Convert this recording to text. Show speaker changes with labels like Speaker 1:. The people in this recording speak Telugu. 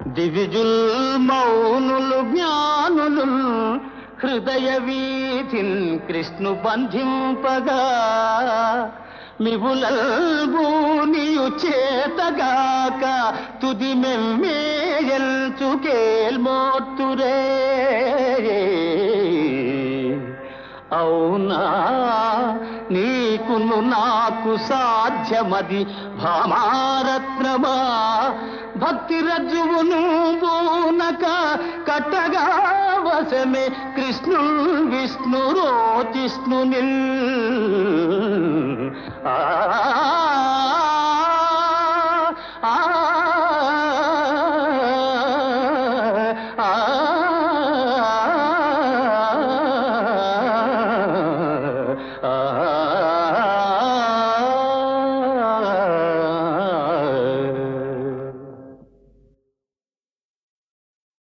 Speaker 1: దివిజుల్ మౌనులు జ్ఞానులు హృదయ వీధిన్ కృష్ణు బంధింపగా మివులల్బూనియు చేతగాక తుది మెమ్మేయల్చుకేల్మోత్తురే అవునా నీకును నాకు సాధ్యమది భామారత్నమా భక్తి రజ్జువును బోనక కట్టగా వశమే కృష్ణు విష్ణు రోచిష్ణునిల్ ఆ